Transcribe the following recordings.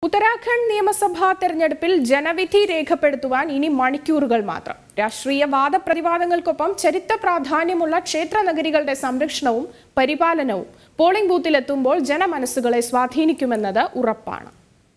ഉത്തരാഖണ്ഡ് നിയമസഭാ തെരഞ്ഞെടുപ്പിൽ ജനവിധി രേഖപ്പെടുത്തുവാൻ ഇനി മണിക്കൂറുകൾ മാത്രം രാഷ്ട്രീയ വാദപ്രതിവാദങ്ങൾക്കൊപ്പം ചരിത്ര പ്രാധാന്യമുള്ള ക്ഷേത്ര നഗരികളുടെ സംരക്ഷണവും പരിപാലനവും പോളിംഗ് ബൂത്തിലെത്തുമ്പോൾ ജനമനസ്സുകളെ സ്വാധീനിക്കുമെന്നത് ഉറപ്പാണ്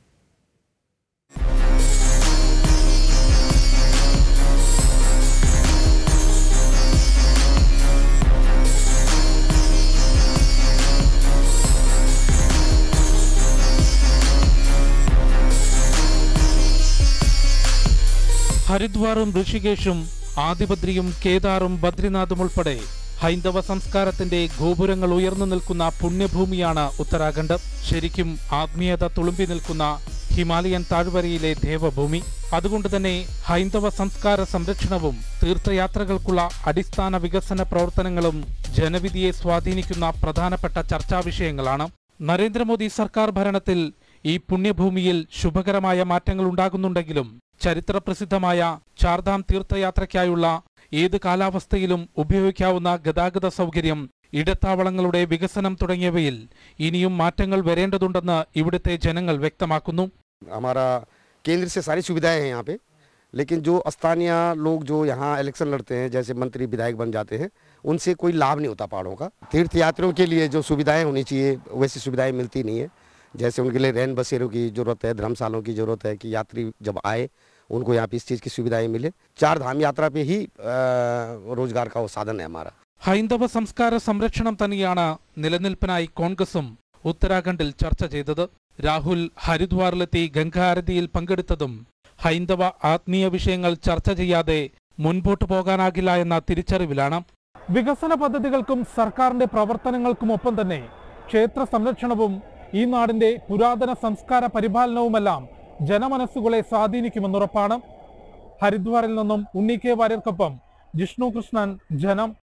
ഹരിദ്വാറും ഋഷികേശും ആദിബദ്രിയും കേദാറും ബദ്രിനാഥും ഉൾപ്പെടെ ഹൈന്ദവ സംസ്കാരത്തിന്റെ ഗോപുരങ്ങൾ ഉയർന്നു നിൽക്കുന്ന പുണ്യഭൂമിയാണ് ഉത്തരാഖണ്ഡ് ശരിക്കും ആത്മീയത തുളുമ്പി നിൽക്കുന്ന ഹിമാലയൻ താഴ്വരയിലെ ദേവഭൂമി അതുകൊണ്ട് തന്നെ ഹൈന്ദവ സംസ്കാര സംരക്ഷണവും തീർത്ഥയാത്രകൾക്കുള്ള അടിസ്ഥാന വികസന പ്രവർത്തനങ്ങളും ജനവിധിയെ സ്വാധീനിക്കുന്ന പ്രധാനപ്പെട്ട ചർച്ചാ വിഷയങ്ങളാണ് നരേന്ദ്രമോദി സർക്കാർ ഭരണത്തിൽ ഈ പുണ്യഭൂമിയിൽ ശുഭകരമായ മാറ്റങ്ങൾ ഉണ്ടാകുന്നുണ്ടെങ്കിലും ചരിത്രപ്രസിദ്ധമായ ചാർധാം തീർത്ഥയാത്രയ്ക്കായുള്ള ഏത് കാലാവസ്ഥയിലും ഉപയോഗിക്കാവുന്ന ഗതാഗത സൗകര്യം ഇടത്താവളങ്ങളുടെ വികസനം തുടങ്ങിയവയിൽ ഇനിയും മാറ്റങ്ങൾ വരേണ്ടതുണ്ടെന്ന് ഇവിടുത്തെ ജനങ്ങൾ വ്യക്തമാക്കുന്നു हमारा केंद्र से सारी सुविधाएं हैं यहाँ पे लेकिन जो स्थानीय लोग जो यहाँ इलेक्शन लड़ते हैं जैसे मंत्री विधायक बन जाते हैं उनसे कोई लाभ नहीं होता पहाड़ों का तीर्थ यात्रियों के लिए जो सुविधाएं होनी चाहिए वैसी सुविधाएं मिलती नहीं है जैसे उनके लिए रैन बसेरों की ज़रूरत है धर्मशालों की ज़रूरत है कि यात्री जब आए उनको यहाँ पे इस चीज़ की सुविधाएं मिले चार धाम यात्रा पे ही अ, रोजगार का वो साधन है हमारा ഹൈന്ദവ സംസ്കാര സംരക്ഷണം തന്നെയാണ് നിലനിൽപ്പിനായി കോൺഗ്രസും ഉത്തരാഖണ്ഡിൽ ചർച്ച ചെയ്തത് രാഹുൽ ഹരിദ്വാറിലെത്തി ഗംഗാരതിയിൽ പങ്കെടുത്തതും ഹൈന്ദവ ആത്മീയ വിഷയങ്ങൾ ചർച്ച ചെയ്യാതെ മുൻപോട്ടു പോകാനാകില്ല എന്ന തിരിച്ചറിവിലാണ് വികസന പദ്ധതികൾക്കും സർക്കാരിന്റെ പ്രവർത്തനങ്ങൾക്കുമൊപ്പം തന്നെ ക്ഷേത്ര സംരക്ഷണവും ഈ നാടിന്റെ പുരാതന സംസ്കാര പരിപാലനവുമെല്ലാം ജനമനസ്സുകളെ സ്വാധീനിക്കുമെന്നുറപ്പാണ് ഹരിദ്വാറിൽ നിന്നും ഉണ്ണി കെ വാര്യർക്കൊപ്പം ജിഷ്ണു കൃഷ്ണൻ ജനം